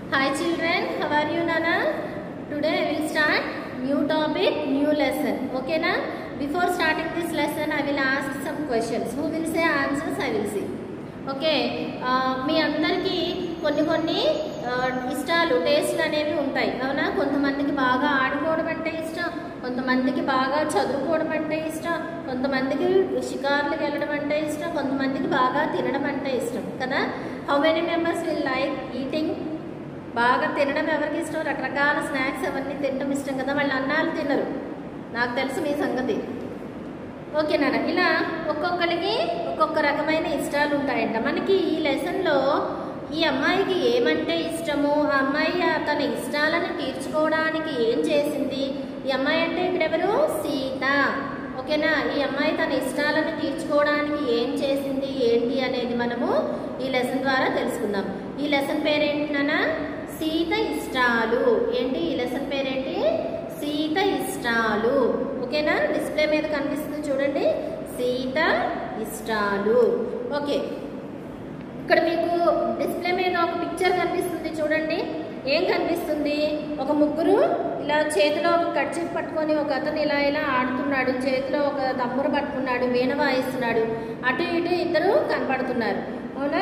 Hi children, how are you Nana? Today I will start new topic, new lesson. Okay na? Before starting this lesson, I will ask some questions. Who will say answers? I will see. Okay ఆ, మీ అందరికీ కొన్ని కొన్ని ఆ, ఇష్టాలు టేస్ట్లు అనేవి ఉంటాయి అవునా కొంతమందికి బాగా ఆడుకోవడం అంటే ఇష్టం కొంతమందికి బాగా చదువుకోవడం అంటే ఇష్టం కొంతమందికి షికార్లకు వెళ్ళడం అంటే ఇష్టం కొంతమందికి బాగా తినడం అంటే ఇష్టం కదా how many members will like eating బాగా తినడం ఎవరికి ఇష్టం రకరకాల స్నాక్స్ అవన్నీ తినడం ఇష్టం కదా వాళ్ళు అన్నాలు తినరు నాకు తెలుసు మీ సంగతి ఓకేనా ఇలా ఒక్కొక్కరికి ఒక్కొక్క రకమైన ఇష్టాలు ఉంటాయంట మనకి ఈ లెసన్లో ఈ అమ్మాయికి ఏమంటే ఇష్టము ఆ అమ్మాయి ఆ తన ఇష్టాలను తీర్చుకోవడానికి ఏం చేసింది ఈ అమ్మాయి అంటే ఇక్కడెవరు సీత ఓకేనా ఈ అమ్మాయి తన ఇష్టాలను తీర్చుకోవడానికి ఏం చేసింది ఏంటి అనేది మనము ఈ లెసన్ ద్వారా తెలుసుకుందాం ఈ లెసన్ పేరేంటి నాన్న సీత ఇష్టాలు ఏంటి ఈ లెసన్ పేరేంటి సీత ఇష్టాలు ఓకేనా డిస్ప్లే మీద కనిపిస్తుంది చూడండి సీత ఇష్టాలు ఓకే ఇక్కడ మీకు డిస్ప్లే మీద ఒక పిక్చర్ కనిపిస్తుంది చూడండి ఏం కనిపిస్తుంది ఒక ముగ్గురు ఇలా చేతిలో ఒక కడ్చిప్ పట్టుకొని ఒక అతను ఇలా ఇలా ఆడుతున్నాడు చేతిలో ఒక తమ్ముడు పట్టుకున్నాడు వీణ వాయిస్తున్నాడు అటు ఇటు ఇద్దరు కనపడుతున్నారు అవునా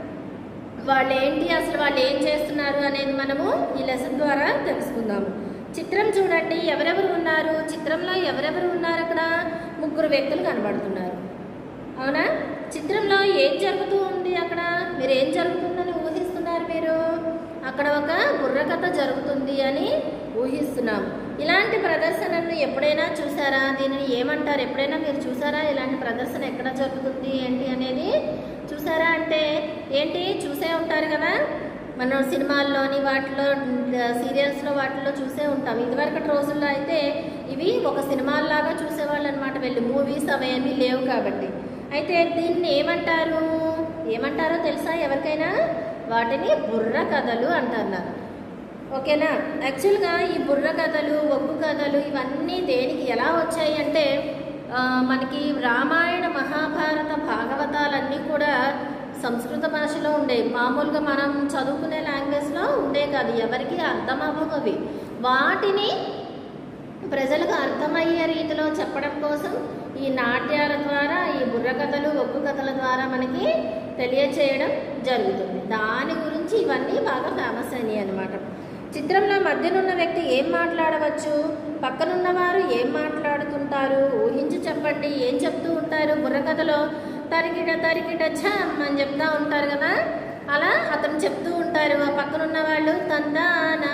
వాళ్ళు ఏంటి అసలు వాళ్ళు ఏం చేస్తున్నారు అనేది మనము ఈ లెసన్ ద్వారా తెలుసుకుందాము చిత్రం చూడండి ఎవరెవరు ఉన్నారు చిత్రంలో ఎవరెవరు ఉన్నారు అక్కడ ముగ్గురు వ్యక్తులు కనబడుతున్నారు అవునా చిత్రంలో ఏం జరుగుతూ ఉంది అక్కడ మీరు ఏం జరుగుతుందని ఊహిస్తున్నారు మీరు అక్కడ ఒక బుర్రకథ జరుగుతుంది అని ఊహిస్తున్నాం ఇలాంటి ప్రదర్శనను ఎప్పుడైనా చూసారా దీనిని ఏమంటారు ఎప్పుడైనా మీరు చూసారా ఇలాంటి ప్రదర్శన ఎక్కడ జరుగుతుంది ఏంటి అనేది చూసారా అంటే ఏంటి చూసే ఉంటారు కదా మనం సినిమాల్లోని వాటిలో సీరియల్స్లో వాటిలో చూసే ఉంటాం ఇదివరకటి రోజుల్లో అయితే ఇవి ఒక సినిమాల్లాగా చూసేవాళ్ళు అనమాట వెళ్ళి మూవీస్ అవన్నీ లేవు కాబట్టి అయితే దీన్ని ఏమంటారు ఏమంటారో తెలుసా ఎవరికైనా వాటిని బుర్ర కథలు అంటున్నారు ఓకేనా యాక్చువల్గా ఈ బుర్ర కథలు ఒగ్గు కథలు ఇవన్నీ దేనికి ఎలా వచ్చాయి అంటే ఆ, మనకి రామాయణ మహాభారత భాగవతాలన్నీ కూడా సంస్కృత భాషలో ఉండేవి మామూలుగా మనం చదువుకునే లాంగ్వేజ్లో ఉండే కాదు ఎవరికి అర్థం అవ్వవు అవి వాటిని ప్రజలకు అర్థమయ్యే రీతిలో చెప్పడం కోసం ఈ నాట్యాల ద్వారా ఈ బుర్ర కథలు ఒగ్గు కథల ద్వారా మనకి తెలియచేయడం జరుగుతుంది దాని గురించి ఇవన్నీ బాగా ఫేమస్ అయినాయి అనమాట చిత్రంలో మధ్యనున్న వ్యక్తి ఏం మాట్లాడవచ్చు పక్కనున్న వారు ఏం మాట్లాడుతుంటారు ఊహించి చెప్పండి ఏం చెప్తూ ఉంటారు బుర్రకథలో తరికిట తరికిట ఛమ్ అని చెప్తా ఉంటారు కదా అలా అతను చెప్తూ ఉంటారు ఆ పక్కనున్న వాళ్ళు తందానా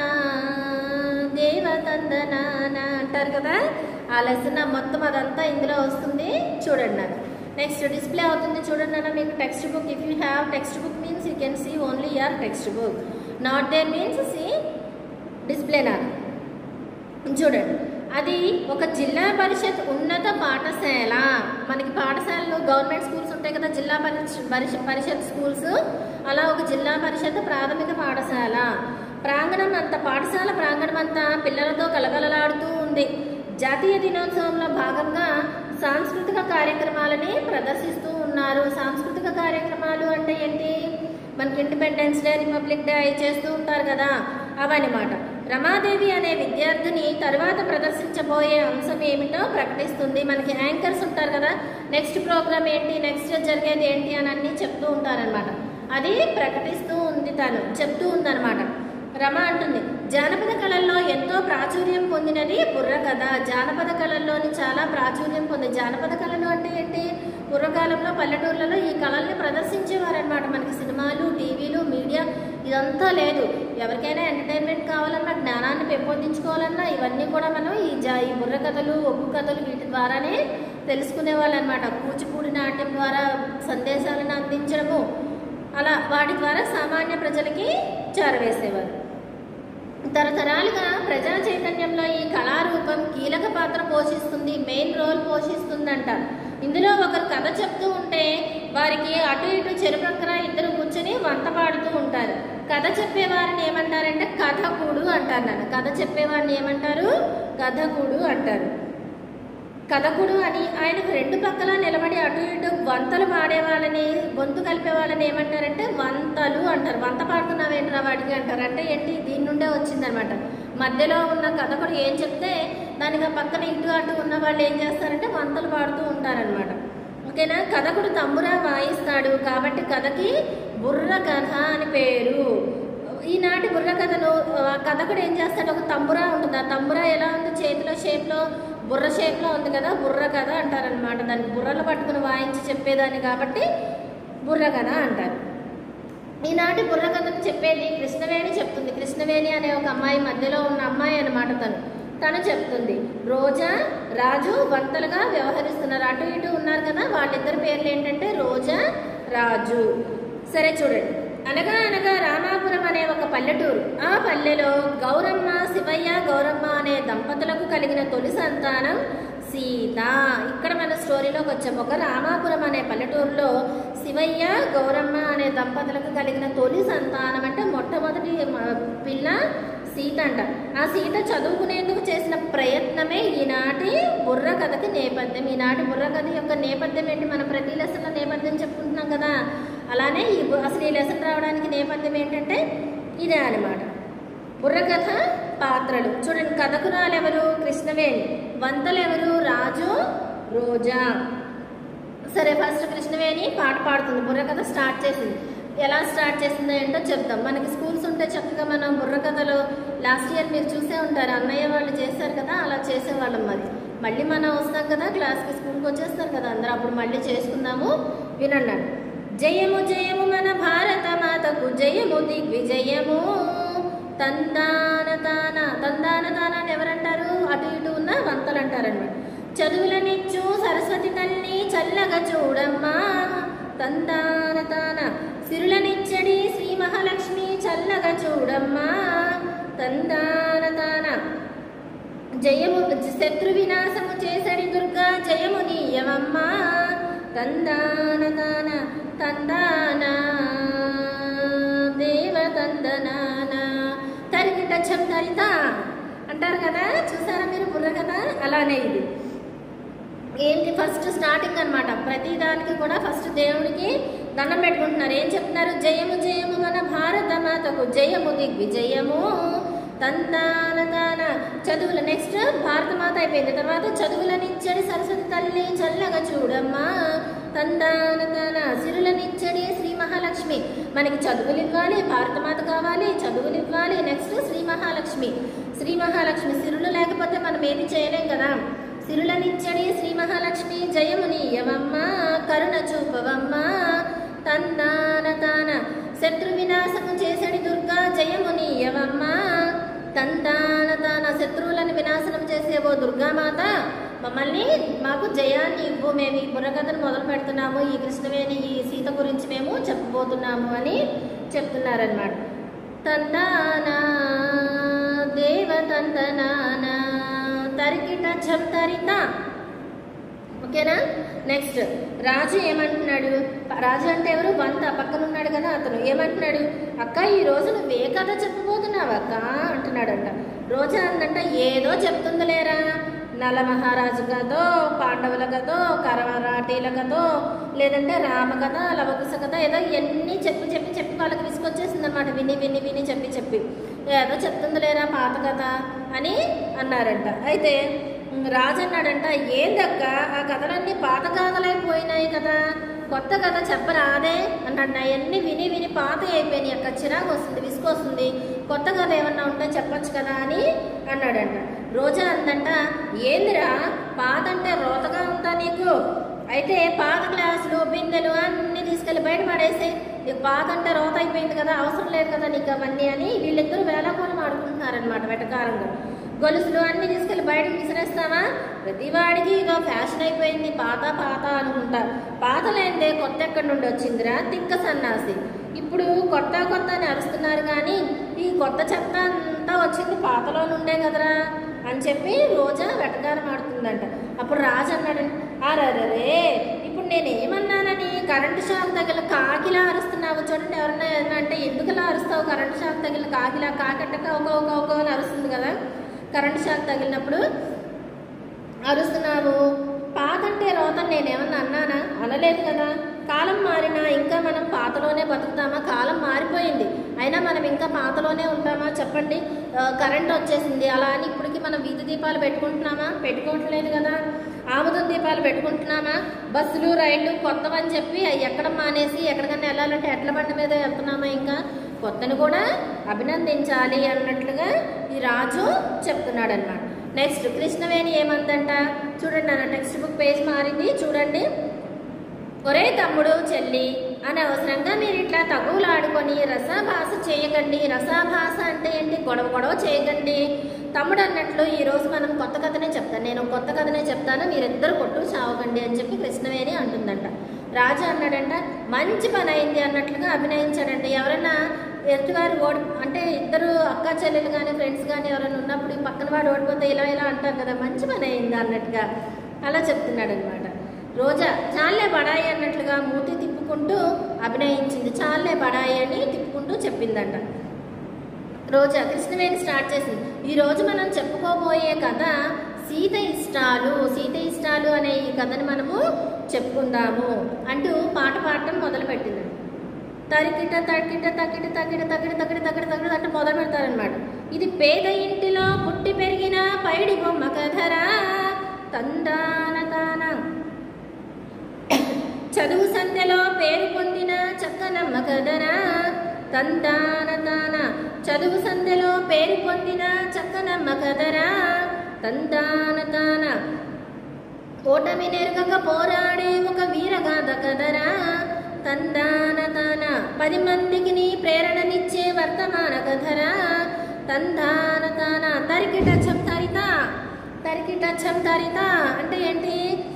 దేవ తందనానా అంటారు కదా ఆ లెసన్ మొత్తం అదంతా ఇందులో వస్తుంది చూడండి నాన్న నెక్స్ట్ డిస్ప్లే అవుతుంది చూడండి నాన్న మీకు textbook if you have textbook means you can see only your textbook not there means see display నాన్న చూడండి అది ఒక జిల్లా పరిషత్ ఉన్నత పాఠశాల మనకి పాఠశాలలు గవర్నమెంట్ స్కూల్స్ ఉంటాయి కదా జిల్లా పరిషత్ పరిషత్ పరిషత్ స్కూల్స్ అలా ఒక జిల్లా పరిషత్ ప్రాథమిక పాఠశాల ప్రాంగణం అంతా పాఠశాల ప్రాంగణం అంతా పిల్లలతో కలకలలాడుతూ ఉంది జాతీయ దినోత్సవంలో భాగంగా సాంస్కృతిక కార్యక్రమాలని ప్రదర్శిస్తూ ఉన్నారు సాంస్కృతిక కార్యక్రమాలు అంటే ఏంటి మనకి ఇండిపెండెన్స్ డే రిపబ్లిక్ డే అవి చేస్తూ ఉంటారు కదా అవన్నమాట రమాదేవి అనే విద్యార్థిని తర్వాత ప్రదర్శించబోయే అంశం ఏమిటో ప్రకటిస్తుంది మనకి యాంకర్స్ ఉంటారు కదా నెక్స్ట్ ప్రోగ్రామ్ ఏంటి నెక్స్ట్ జరిగేది ఏంటి అని అన్నీ చెప్తూ ఉంటారనమాట అది ప్రకటిస్తూ ఉంది తను చెప్తూ ఉందన్నమాట రమ అంటుంది జానపద కళల్లో ఎంతో ప్రాచుర్యం పొందినది బుర్రకథ జానపద కళల్లోని చాలా ప్రాచుర్యం పొంది జానపద కళలు అంటే ఏంటి పూర్వకాలంలో పల్లెటూర్లలో ఈ కళల్ని ప్రదర్శించేవారనమాట మనకి సినిమాలు టీవీలు మీడియా ఇదంతా లేదు ఎవరికైనా ఎంటర్టైన్మెంట్ కావాలన్నా జ్ఞానాన్ని పెంపొందించుకోవాలన్నా ఇవన్నీ కూడా మనం ఈ జా ఈ బుర్ర కథలు ఒగ్గు కథలు వీటి ద్వారానే తెలుసుకునే వాళ్ళు అనమాట కూచిపూడి నాట్యం ద్వారా సందేశాలను అందించడము అలా వాటి ద్వారా సామాన్య ప్రజలకి చేరవేసేవారు తరతరాలుగా ప్రజా చైతన్యంలో ఈ కళారూపం కీలక పాత్ర పోషిస్తుంది మెయిన్ రోల్ పోషిస్తుందంట ఇందులో ఒకరు కథ చెప్తూ ఉంటే వారికి అటు ఇటు చెరుపక్కన ఇద్దరు కూర్చొని వంట పాడుతూ ఉంటారు కథ చెప్పేవారిని ఏమంటారంటే కథకుడు అంటారు నన్ను కథ చెప్పేవారిని ఏమంటారు కథకుడు అంటారు కథకుడు అని ఆయనకు రెండు పక్కల నిలబడి అటు ఇటు వంతలు పాడే వాళ్ళని గొంతు కలిపే వాళ్ళని ఏమంటారంటే వంతలు అంటారు వంత పాడుతున్నావేంటి ఉన్న వాటికి అంటారు అంటే ఏంటి దీని నుండే వచ్చిందనమాట మధ్యలో ఉన్న కథకుడు ఏం చెప్తే దానికి ఆ పక్కన ఇటు అటు ఉన్న వాళ్ళు ఏం చేస్తారంటే వంతలు పాడుతూ ఉంటారనమాట ఓకేనా కథకుడు తంబురా వాయిస్తాడు కాబట్టి కథకి బుర్ర కథ అని పేరు ఈనాటి బుర్ర కథను ఆ కథకుడు ఏం చేస్తాడు ఒక తంబురా ఉంటుంది ఆ తంబురా ఎలా ఉంది చేతిలో షేప్లో బుర్ర షేప్లో ఉంది కదా బుర్ర కథ అంటారనమాట దాన్ని బుర్రలు పట్టుకుని వాయించి చెప్పేదాన్ని కాబట్టి బుర్ర కథ అంటారు ఈనాటి బుర్ర కథను చెప్పేది కృష్ణవేణి చెప్తుంది కృష్ణవేణి అనే ఒక అమ్మాయి మధ్యలో ఉన్న అమ్మాయి అన్నమాట తను తను చెప్తుంది రోజా రాజు వంతలుగా వ్యవహరిస్తున్నారు అటు ఇటు ఉన్నారు కదా వాళ్ళిద్దరి పేర్లు ఏంటంటే రోజా రాజు సరే చూడండి అనగా అనగా రామాపురం అనే ఒక పల్లెటూరు ఆ పల్లెలో గౌరమ్మ శివయ్య గౌరమ్మ అనే దంపతులకు కలిగిన తొలి సంతానం సీత ఇక్కడ మన స్టోరీలోకి వచ్చాము ఒక రామాపురం అనే పల్లెటూరులో శివయ్య గౌరమ్మ అనే దంపతులకు కలిగిన తొలి సంతానం అంటే మొట్టమొదటి మ- పిల్ల సీత అంట ఆ సీత చదువుకునేందుకు చేసిన ప్రయత్నమే ఈనాటి బుర్ర కథకి నేపథ్యం ఈనాటి బుర్ర కథ యొక్క నేపథ్యం ఏంటి మనం ప్రతి లెసన్లో నేపథ్యం చెప్పుకుంటున్నాం కదా అలానే ఈ బు- అసలు ఈ లెసన్ రావడానికి నేపథ్యం ఏంటంటే ఇదే అనమాట బుర్రకథ పాత్రలు చూడండి కథకురాలు ఎవరు కృష్ణవేణి వంతలు ఎవరు రాజు రోజా సరే ఫస్ట్ కృష్ణవేణి పాట పాడుతుంది బుర్రకథ స్టార్ట్ చేసింది ఎలా స్టార్ట్ చేసిందో ఏంటో చెప్తాం మనకి స్కూల్స్ ఉంటే చక్కగా మనం బుర్రకథలు లాస్ట్ ఇయర్ మీరు చూసే ఉంటారు అన్నయ్య వాళ్ళు చేశారు కదా అలా చేసేవాళ్ళం మరి మళ్ళీ మనం వస్తాం కదా క్లాస్కి స్కూల్కి వచ్చేస్తారు కదా అందరూ అప్పుడు మళ్ళీ చేసుకుందాము వినండి జయము జయము మన భారత మాతకు జయము దిగ్విజయము తందాన తాన తందాన తాన అని ఎవరంటారు అటు ఇటు ఉన్న వంతలు అంటారనమాట చదువులనిచ్చు సరస్వతి తల్లి చల్లగా చూడమ్మా తందాన తాన సిరులనిచ్చడి శ్రీ మహాలక్ష్మి చల్లగా చూడమ్మా తందాన తాన జయము శత్రు వినాశము చేసడి దుర్గా జయము నీయమమ్మా తందాన తాన తందాన దేవ తందనాన తరిగిట ఛం తరిత అంటారు కదా చూసారా మీరు బుర్ర కదా అలానే ఇది ఏంటి ఫస్ట్ స్టార్టింగ్ అన్నమాట ప్రతి దానికి కూడా ఫస్ట్ దేవుడికి దండం పెట్టుకుంటున్నారు ఏం చెప్తున్నారు జయము జయము మన భారత మాతకు జయము దిగ్విజయము తందాన తాన చదువులు నెక్స్ట్ భారత మాత అయిపోయింది తర్వాత చదువులనిచ్చడి సరస్వతి తల్లి చల్లగా చూడమ్మా తందాన తాన సిరులనిచ్చడి శ్రీ మహాలక్ష్మి మనకి చదువులు ఇవ్వాలి భారత మాత కావాలి చదువులు ఇవ్వాలి నెక్స్ట్ శ్రీ మహాలక్ష్మి శ్రీ మహాలక్ష్మి సిరులు లేకపోతే మనం ఏది చేయలేం కదా సిరులనిచ్చడి శ్రీ మహాలక్ష్మి జయముని యవమ్మ కరుణ చూపవమ్మ తందాన తాన శత్రు వినాశము చేసడి దుర్గా జయముని యవమ్మ తందాన తాన శత్రువులను వినాశనం చేసేవో దుర్గామాత మమ్మల్ని మాకు జయాన్ని ఇవ్వు మేము ఈ బుర్రకథను మొదలు పెడుతున్నాము ఈ కృష్ణవేణి ఈ సీత గురించి మేము చెప్పబోతున్నాము అని చెప్తున్నారనమాట తందానా దేవ తందనానా తరికిట ఛం తరిత ఓకేనా నెక్స్ట్ రాజు ఏమంటున్నాడు రాజు అంటే ఎవరు వంత పక్కన ఉన్నాడు కదా అతను ఏమంటున్నాడు అక్క ఈ రోజు నువ్వు ఏ కథ చెప్పబోతున్నావు అక్క అంటున్నాడంట రోజా అందంట ఏదో చెప్తుందిలేరా నల మహారాజు కథో పాండవుల కథో కరమరాఠీల కథో లేదంటే రామ కథ లవకుశ కథ ఏదో ఎన్ని చెప్పి చెప్పి చెప్పి వాళ్ళకి విసుకొచ్చేసింది అనమాట విని విని విని చెప్పి చెప్పి ఏదో చెప్తుందిలేరా పాత కథ అని అన్నారంట అయితే ఉమ్, రాజు అన్నాడంట ఏందక్క ఆ కథలన్నీ పాత కథలైపోయినాయి కదా కొత్త కథ చెప్పరాదే అన్నాడు అవన్నీ విని విని పాత అయిపోయినాయి అక్క చిరాకు వస్తుంది విసుకొస్తుంది కొత్త కథ ఏమన్నా ఉంటే చెప్పొచ్చు కదా అని అన్నాడంట రోజా అందంట ఏందిరా పాత అంటే రోతగా ఉందా నీకు అయితే పాత గ్లాసులు బిందెలు అన్ని తీసుకెళ్లి బయట పడేసి నీకు పాత అంటే రోత అయిపోయింది కదా అవసరం లేదు కదా నీకు అవన్నీ అని వీళ్ళిద్దరూ వేళాకోళం ఆడుకుంటున్నారనమాట వెటకారంగా గొలుసులు అన్ని తీసుకెళ్లి బయటకు విసిరేస్తావా ప్రతి వాడికి ఇదో ఫ్యాషన్ అయిపోయింది పాత పాత అనుకుంటా పాత లేనిదే కొత్త ఎక్కడి నుండి వచ్చిందిరా తిక్క సన్నాసి ఇప్పుడు కొత్త కొత్త అని అరుస్తున్నారు కానీ ఈ కొత్త చెత్త అంతా వచ్చింది పాతలో నుండే కదరా అని చెప్పి రోజా వెటకారం ఆడుతుందంట అప్పుడు రాజు అన్నాడు అరరే ఇప్పుడు నేను ఏమన్నానని కరెంటు షాక్ తగిలి కాకిలా అరుస్తున్నావు చూడండి ఎవరన్నా ఏదన్నా అంటే ఎందుకులా అరుస్తావు కరెంటు షాక్ తగిలి కాకిలా కాకట్టక ఒక ఒక ఒక అని అరుస్తుంది కదా కరెంటు షాక్ తగిలినప్పుడు అరుస్తున్నావు పాత అంటే రోతని నేనేమన్నా అన్నానా అనలేదు కదా కాలం మారినా ఇంకా మనం పాతలోనే బతుకుతామా కాలం మారిపోయింది అయినా మనం ఇంకా పాతలోనే ఉంటామా చెప్పండి ఆ, కరెంట్ వచ్చేసింది అలా అని ఇప్పటికి మనం వీధి దీపాలు పెట్టుకుంటున్నామా పెట్టుకోవట్లేదు కదా ఆముదం దీపాలు పెట్టుకుంటున్నామా బస్సులు రైళ్లు కొత్తవని చెప్పి అవి ఎక్కడ మానేసి ఎక్కడికన్నా వెళ్ళాలంటే ఎట్ల బండి మీద వెళ్తున్నామా ఇంకా కొత్తను కూడా అభినందించాలి అన్నట్లుగా ఈ రాజు చెప్తున్నాడు అనమాట నెక్స్ట్ కృష్ణవేణి ఏమందంట చూడండి నా టెక్స్ట్ బుక్ పేజ్ మారింది చూడండి ఒరే తమ్ముడు చెల్లి అనవసరంగా మీరు ఇట్లా తగువులు ఆడుకొని రసాభాస చేయకండి రసాభాస అంటే ఏంటి గొడవ గొడవ చేయకండి తమ్ముడు అన్నట్లు ఈ రోజు మనం కొత్త కథనే చెప్తాను నేను కొత్త కథనే చెప్తాను మీరిద్దరు కొట్టు చావకండి అని చెప్పి కృష్ణవేణి అంటుందంట రాజు అన్నాడంట మంచి పని అయింది అన్నట్లుగా అభినయించాడంట ఎవరైనా ఎదుటివారు ఓడి అంటే ఇద్దరు అక్క చెల్లెలు కానీ ఫ్రెండ్స్ కానీ ఎవరైనా ఉన్నప్పుడు ఈ పక్కన వాడు ఓడిపోతే ఇలా ఇలా అంటారు కదా మంచి పని అయింది అన్నట్టుగా అలా చెప్తున్నాడు అనమాట రోజా చాలే బడాయి అన్నట్లుగా మూతి తిప్పుకుంటూ అభినయించింది చాలే బడాయి అని తిప్పుకుంటూ చెప్పిందంట రోజా కృష్ణవేణి స్టార్ట్ చేసింది ఈ రోజు మనం చెప్పుకోబోయే కథ సీత ఇష్టాలు సీత ఇష్టాలు అనే ఈ కథని మనము చెప్పుకుందాము అంటూ పాట పాడటం మొదలుపెట్టింది తరికిట తకిట తకిట తకిట తకిట తకిట తకిట తకిట అంటే మొదలు పెడతారనమాట ఇది పేద ఇంటిలో పుట్టి పెరిగిన పైడి బొమ్మ కథరా తందాన తాన చదువు సంధ్యలో పేరు పొందిన చక్కనమ్మ కదరా తందాన తాన చదువు సంధ్యలో పేరు పొందిన చక్కనమ్మ కదరా తందాన తాన ఓటమి నెరగక పోరాడే ఒక వీరగాథ కదరా తందాన తాన పది మందికి నీ ప్రేరణనిచ్చే వర్తమాన కథరా తందాన తాన తరికిట చం తరిత తరికిట చం తరిత అంటే ఏంటి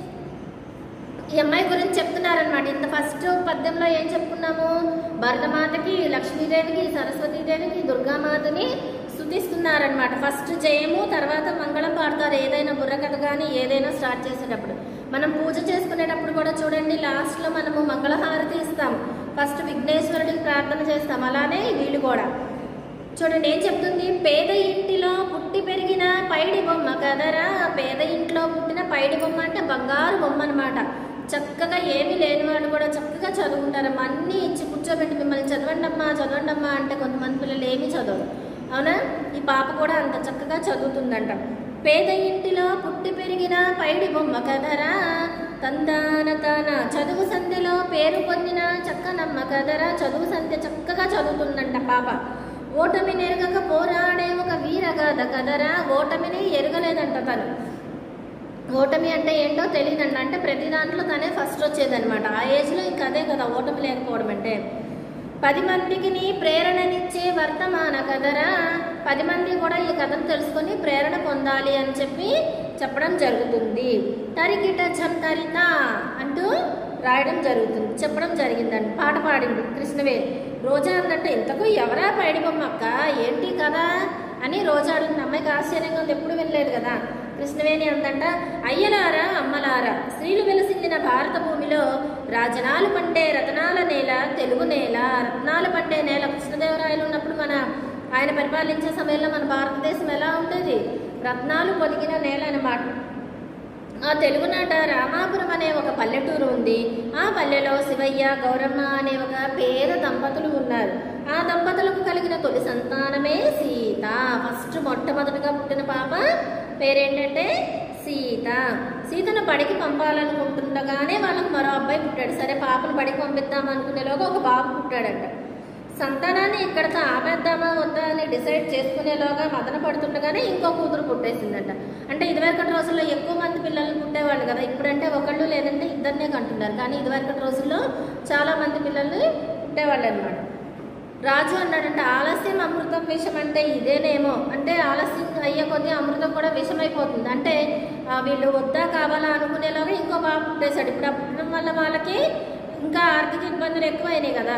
ఈ అమ్మాయి గురించి చెప్తున్నారనమాట ఇంత ఫస్ట్ పద్యంలో ఏం చెప్పుకున్నాము భరతమాతకి లక్ష్మీదేవికి సరస్వతీదేవికి దుర్గామాతని స్థుతిస్తున్నారనమాట ఫస్ట్ జయము తర్వాత మంగళం పాడతారు ఏదైనా బుర్రకథ కానీ ఏదైనా స్టార్ట్ చేసేటప్పుడు మనం పూజ చేసుకునేటప్పుడు కూడా చూడండి లాస్ట్లో మనము మంగళహారతి ఇస్తాం ఫస్ట్ విఘ్నేశ్వరుడికి ప్రార్థన చేస్తాం అలానే వీళ్ళు కూడా చూడండి ఏం చెప్తుంది పేద ఇంటిలో పుట్టి పెరిగిన పైడి బొమ్మ కదరా పేద ఇంట్లో పుట్టిన పైడి బొమ్మ అంటే బంగారు బొమ్మ అనమాట చక్కగా ఏమీ లేని వాళ్ళు కూడా చక్కగా చదువుకుంటారమ్మా అన్నీ ఇచ్చి కూర్చోబెట్టి మిమ్మల్ని చదవండమ్మా చదవండమ్మా అంటే కొంతమంది పిల్లలు ఏమీ చదవరు అవునా ఈ పాప కూడా అంత చక్కగా చదువుతుందంట పేద ఇంటిలో పుట్టి పెరిగిన పైడి బొమ్మ కదరా తందాన తాన చదువు సంధ్యలో పేరు పొందిన చక్కనమ్మ కదరా చదువు సంధ్య చక్కగా చదువుతుందంట పాప ఓటమి నెరగక పోరాడే ఒక వీరగాథ కదరా ఓటమిని ఎరగలేదంట తను ఓటమి అంటే ఏంటో తెలియదండి అంటే ప్రతి దాంట్లో తనే ఫస్ట్ వచ్చేదనమాట ఆ ఏజ్లో ఇంకా అదే కదా ఓటమి లేకపోవడం అంటే పది మందికి నీ ప్రేరణనిచ్చే వర్తమాన కదరా పది మంది కూడా ఈ కథను తెలుసుకొని ప్రేరణ పొందాలి అని చెప్పి చెప్పడం జరుగుతుంది తరికిట చంతరిత అంటూ రాయడం జరుగుతుంది చెప్పడం జరిగిందండి పాట పాడింది కృష్ణవేణి రోజా అందంటే ఇంతకు ఎవరా పైడి బొమ్మ అక్క ఏంటి కదా అని రోజా అడుగుతుంది అమ్మాయికి ఆశ్చర్యంగా ఉంది ఎప్పుడు వినలేదు కదా కృష్ణవేణి అందంట అయ్యలారా అమ్మలారా స్త్రీలు వెలసిందిన భారత భూమిలో రాజనాలు పండే రతనాల నేల తెలుగు నేల రత్నాలు పండే నేల కృష్ణదేవరాయలు ఉన్నప్పుడు మన ఆయన పరిపాలించే సమయంలో మన భారతదేశం ఎలా ఉండేది రత్నాలు పొదిగిన నేల అన్నమాట ఆ తెలుగునాట రామాపురం అనే ఒక పల్లెటూరు ఉంది ఆ పల్లెలో శివయ్య గౌరమ్మ అనే ఒక పేద దంపతులు ఉన్నారు ఆ దంపతులకు కలిగిన తొలి సంతానమే సీత ఫస్ట్ మొట్టమొదటిగా పుట్టిన పాప పేరేంటంటే సీత సీతను బడికి పంపాలనుకుంటుండగానే వాళ్ళకి మరో అబ్బాయి పుట్టాడు సరే పాపను బడికి పంపిద్దాం అనుకునేలోగా ఒక బాబు పుట్టాడంట సంతానాన్ని ఇక్కడతో ఆపేద్దామా వద్దా అని డిసైడ్ చేసుకునేలోగా మదన పడుతుండగానే ఇంకో కూతురు పుట్టేసిందంట అంటే ఇదివరకటి రోజుల్లో ఎక్కువ మంది పిల్లలు పుట్టేవాళ్ళు కదా ఇప్పుడంటే ఒకళ్ళు లేదంటే ఇద్దరినే కంటున్నారు కానీ ఇదివరకటి రోజుల్లో చాలా మంది పిల్లల్ని పుట్టేవాళ్ళు అనమాట రాజు అన్నాడంటే ఆలస్యం అమృతం విషం అంటే ఇదేనేమో అంటే ఆలస్యం అయ్యే కొద్దీ అమృతం కూడా విషం అయిపోతుంది అంటే ఆ, వీళ్ళు వద్దా కావాలా అనుకునేలోగా ఇంకో బాబు పుట్టేశాడు ఇప్పుడు ఆ పుట్టడం వల్ల వాళ్ళకి ఇంకా ఆర్థిక ఇబ్బందులు ఎక్కువైనాయి కదా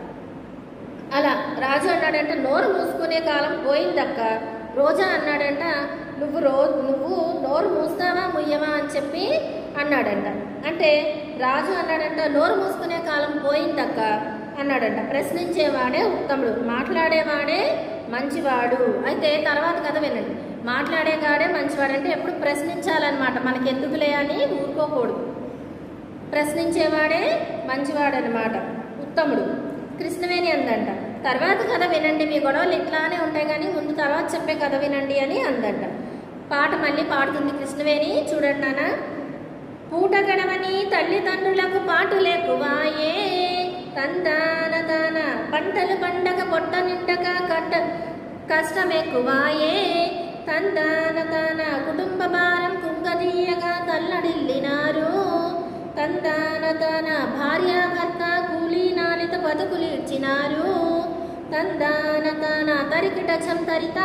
అలా రాజు అన్నాడంట నోరు మూసుకునే కాలం పోయిందక్క రోజా అన్నాడంట నువ్వు రో నువ్వు నోరు మూస్తావా ముయ్యవా అని చెప్పి అన్నాడంట అంటే రాజు అన్నాడంట నోరు మూసుకునే కాలం పోయిందక్క అన్నాడంట ప్రశ్నించేవాడే ఉత్తముడు మాట్లాడేవాడే మంచివాడు అయితే తర్వాత కథ వినండి మాట్లాడేవాడే మంచివాడు అంటే ఎప్పుడు ప్రశ్నించాలన్నమాట మనకి ఎందుకులే అని ఊరుకోకూడదు ప్రశ్నించేవాడే మంచివాడనమాట ఉత్తముడు కృష్ణవేణి అందంట తర్వాత కథ వినండి మీ గొడవలు ఇట్లానే ఉంటాయి కానీ ముందు తర్వాత చెప్పే కథ వినండి అని అందంట పాట మళ్ళీ పాడుతుంది కృష్ణవేణి చూడండి నాన్న పూట గడవని తల్లిదండ్రులకు పాటులేకువాయే తందాన తాన పంటలు పండగ పొట్ట నిండక కట్ట కష్టమెక్కువాయే తందాన తాన కుటుంబ భారం కుంగదీయగా తల్లడిల్లినారు తందాన తాన భార్యాభర్త కూలీ నాలిత బతుకులు ఇచ్చినారు తందాన తాన తరికిట తరిత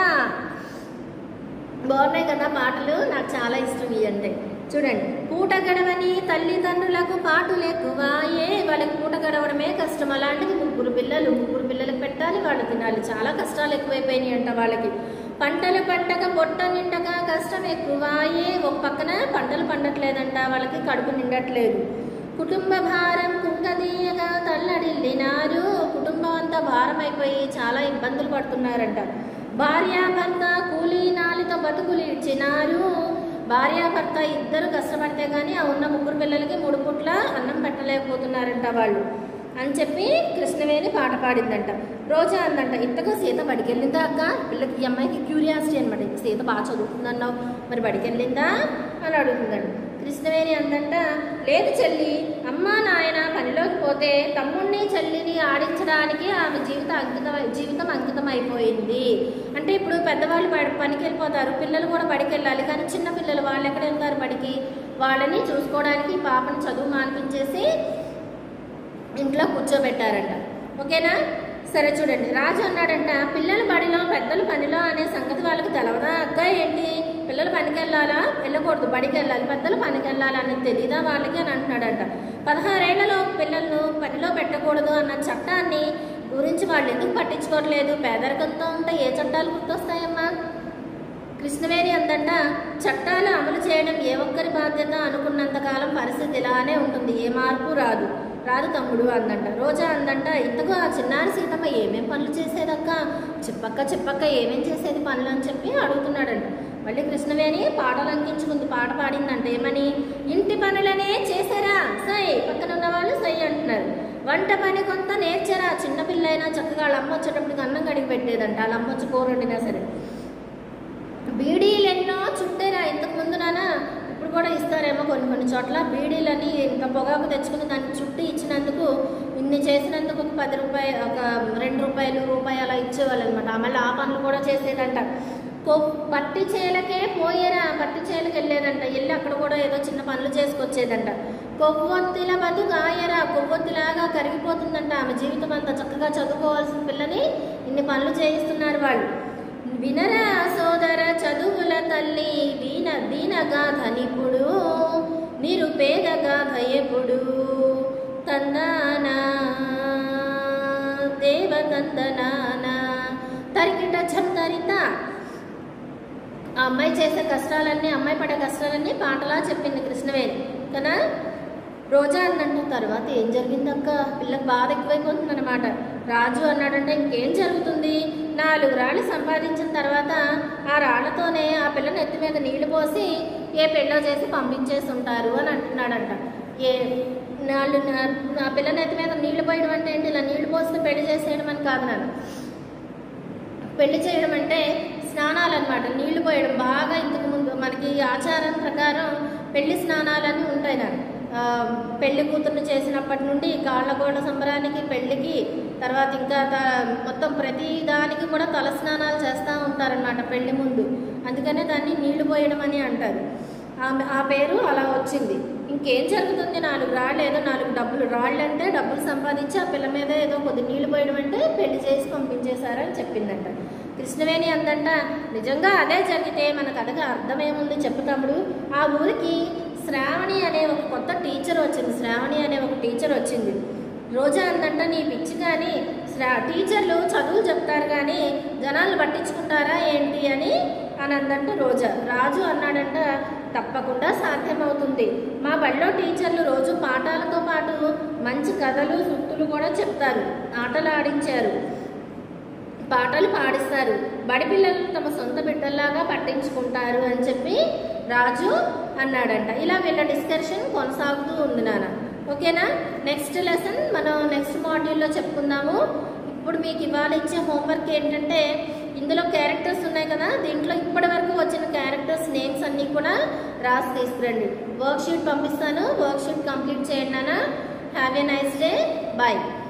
బాగున్నాయి కదా పాటలు నాకు చాలా ఇష్టం ఇవి అంటే చూడండి పూట గడవని తల్లిదండ్రులకు పాటలు ఎక్కువాయే వాళ్ళకి పూట గడవడమే కష్టం అలాంటిది ముగ్గురు పిల్లలు ముగ్గురు పిల్లలకు పెట్టాలి వాళ్ళు తినాలి చాలా కష్టాలు ఎక్కువైపోయినాయి అంట వాళ్ళకి పంటలు పండగ పొట్ట నిండక కష్టం ఎక్కువాయే ఒక పక్కన పంటలు పండట్లేదంట వాళ్ళకి కడుపు నిండట్లేదు కుటుంబ భారం కుంగదీయగా తల్లడిల్లినారు కుటుంబం అంతా భారం అయిపోయి చాలా ఇబ్బందులు పడుతున్నారంట భార్యాభర్త కూలీ నాలితో బతుకులు ఇచ్చినారు భార్యాభర్త ఇద్దరు కష్టపడితే కానీ ఆ ఉన్న ముగ్గురు పిల్లలకి మూడు పూట్ల అన్నం పెట్టలేకపోతున్నారంట వాళ్ళు అని చెప్పి కృష్ణవేణి పాట పాడిందంట రోజా అందంట ఇంతగా సీత బడికెళ్ళిందా అక్క పిల్లకి ఈ అమ్మాయికి క్యూరియాసిటీ అనమాట సీత బాగా చదువుతుందన్నావు మరి బడికెళ్ళిందా అని అడుగుతుందంట కృష్ణవేణి అందంట లేదు చెల్లి అమ్మ నాయన పనిలోకి పోతే తమ్ముడిని చెల్లిని ఆడించడానికి ఆమె జీవిత అంకితం జీవితం అంకితం అయిపోయింది అంటే ఇప్పుడు పెద్దవాళ్ళు బడి పనికి వెళ్ళిపోతారు పిల్లలు కూడా బడికి వెళ్ళాలి కానీ చిన్న పిల్లలు వాళ్ళు ఎక్కడ వెళ్తారు బడికి వాళ్ళని చూసుకోవడానికి ఈ పాపని చదువు మానిపించేసి ఇంట్లో కూర్చోబెట్టారంట ఓకేనా సరే చూడండి రాజు అన్నాడంట పిల్లల బడిలో పెద్దల పనిలో అనే సంగతి వాళ్ళకి తెలవదా అక్క ఏంటి పిల్లలు పనికి వెళ్ళాలా వెళ్ళకూడదు బడికి వెళ్ళాలి పెద్దలు పనికి వెళ్ళాలి అనేది తెలీదా వాళ్ళకి అని అంటున్నాడంట పదహారేళ్లలో పిల్లలను పనిలో పెట్టకూడదు అన్న చట్టాన్ని గురించి వాళ్ళు ఎందుకు పట్టించుకోవట్లేదు పేదరికంతో ఉంటే ఏ చట్టాలు గుర్తొస్తాయమ్మా కృష్ణవేణి అందంట చట్టాలు అమలు చేయడం ఏ ఒక్కరి బాధ్యత అనుకున్నంతకాలం పరిస్థితి ఇలానే ఉంటుంది ఏ మార్పు రాదు రాదు తమ్ముడు అందంట రోజా అందంట ఇంతకు ఆ చిన్నారి సీతమ్మ ఏమేం పనులు చేసేదక్క చెప్పక్క చెప్పక్క ఏమేం చేసేది పనులు అని చెప్పి అడుగుతున్నాడంట మళ్ళీ కృష్ణవేణి పాటలు అంకించుకుంది పాట పాడిందంట ఏమని ఇంటి పనులనే చేశారా సై పక్కన ఉన్న వాళ్ళు సై అంటున్నారు వంట పని కొంత నేర్చారా చిన్నపిల్లైనా చక్కగా వాళ్ళ అమ్మ వచ్చేటప్పటికి అన్నం కడిగి పెట్టేదంట వాళ్ళ అమ్మ వచ్చి కూర వండినా సరే బీడీలు ఎన్నో చుట్టారా ఇంతకు ముందు నాన్న ఇప్పుడు కూడా ఇస్తారేమో కొన్ని కొన్ని చోట్ల బీడీలని ఇంకా పొగాకు తెచ్చుకుని దాన్ని చుట్టి ఇచ్చినందుకు ఇన్ని చేసినందుకు ఒక పది రూపాయలు ఒక రెండు రూపాయలు రూపాయి అలా ఇచ్చేవాళ్ళు అనమాట మళ్ళీ ఆ పనులు కూడా చేసేదంట కొ పత్తి చేలకే పోయేరా పత్తి చేలకు వెళ్ళేదంట వెళ్ళి అక్కడ కూడా ఏదో చిన్న పనులు చేసుకొచ్చేదంట కొవ్వొత్తిల బతుకాయరా కొవ్వొత్తిలాగా కరిగిపోతుందంట ఆమె జీవితం అంతా చక్కగా చదువుకోవాల్సిన పిల్లని ఇన్ని పనులు చేయిస్తున్నారు వాళ్ళు వినరా సోదర చదువుల తల్లి దీన దీనగాథ నిపుడు నిరుపేద గాథ ఎప్పుడు తందానా దేవతందనానా తరికిట చందరిత ఆ అమ్మాయి చేసే కష్టాలన్నీ అమ్మాయి పడే కష్టాలన్నీ పాటలా చెప్పింది కృష్ణవేణి కదా రోజా అన్నంట తర్వాత ఏం జరిగిందక్క పిల్లకి బాధ ఎక్కువైపోతుంది అనమాట రాజు అన్నాడంటే ఇంకేం జరుగుతుంది నాలుగు రాళ్ళు సంపాదించిన తర్వాత ఆ రాళ్లతోనే ఆ పిల్ల నెత్తి మీద నీళ్లు పోసి ఏ పెళ్ళో చేసి పంపించేసి ఉంటారు అని అంటున్నాడంట ఏ నాళ్ళు ఆ పిల్ల నెత్తి మీద నీళ్లు పోయడం అంటే ఏంటి ఇలా నీళ్లు పోసి పెళ్లి చేసేయడం అని కాదు నాన్న పెళ్లి చేయడం అంటే స్నానాలు అనమాట నీళ్లు పోయడం బాగా ఇంతకు ముందు మనకి ఆచారం ప్రకారం పెళ్లి స్నానాలని ఉంటాయి నాకు ఆ, పెళ్లి కూతుర్ని చేసినప్పటి నుండి కాళ్ళ గోడ సంబరానికి పెళ్లికి తర్వాత ఇంకా త- మొత్తం ప్రతి దానికి కూడా తల స్నానాలు చేస్తూ ఉంటారనమాట పెళ్లి ముందు అందుకనే దాన్ని నీళ్లు పోయడం అని అంటారు ఆమె ఆ పేరు అలా వచ్చింది ఇంకేం జరుగుతుంది నాలుగు రాళ్ళు ఏదో నాలుగు డబ్బులు రాళ్ళు అంటే డబ్బులు సంపాదించి ఆ పిల్ల మీద ఏదో కొద్ది నీళ్లు పోయడం అంటే పెళ్లి చేసి పంపించేశారని చెప్పిందంట కృష్ణవేణి అందంట నిజంగా అదే జరిగితే మన కథగా అర్థమేముంది చెప్పు తమ్ముడు ఆ ఊరికి శ్రావణి అనే ఒక కొత్త టీచర్ వచ్చింది శ్రావణి అనే ఒక టీచర్ వచ్చింది రోజా అందంట నీ పిచ్చి కానీ శ్రా టీచర్లు చదువు చెప్తారు కానీ జనాలు పట్టించుకుంటారా ఏంటి అని అని అందంట రోజా రాజు అన్నాడంట తప్పకుండా సాధ్యమవుతుంది మా బడిలో టీచర్లు రోజు పాఠాలతో పాటు మంచి కథలు సుత్తులు కూడా చెప్తారు ఆటలు ఆడించారు పాటలు పాడిస్తారు బడి పిల్లలు తమ సొంత బిడ్డల్లాగా పట్టించుకుంటారు అని చెప్పి రాజు అన్నాడంట ఇలా వీళ్ళ డిస్కషన్ కొనసాగుతూ ఉంది నాన్న ఓకేనా నెక్స్ట్ లెసన్ మనం నెక్స్ట్ మాడ్యూల్లో చెప్పుకుందాము ఇప్పుడు మీకు ఇవాళ ఇచ్చే హోంవర్క్ ఏంటంటే ఇందులో క్యారెక్టర్స్ ఉన్నాయి కదా దీంట్లో ఇప్పటి వరకు వచ్చిన క్యారెక్టర్స్ నేమ్స్ అన్నీ కూడా రాసి తీసుకురండి వర్క్ షీట్ పంపిస్తాను వర్క్ షీట్ కంప్లీట్ చేయండి నాన్న have a nice day bye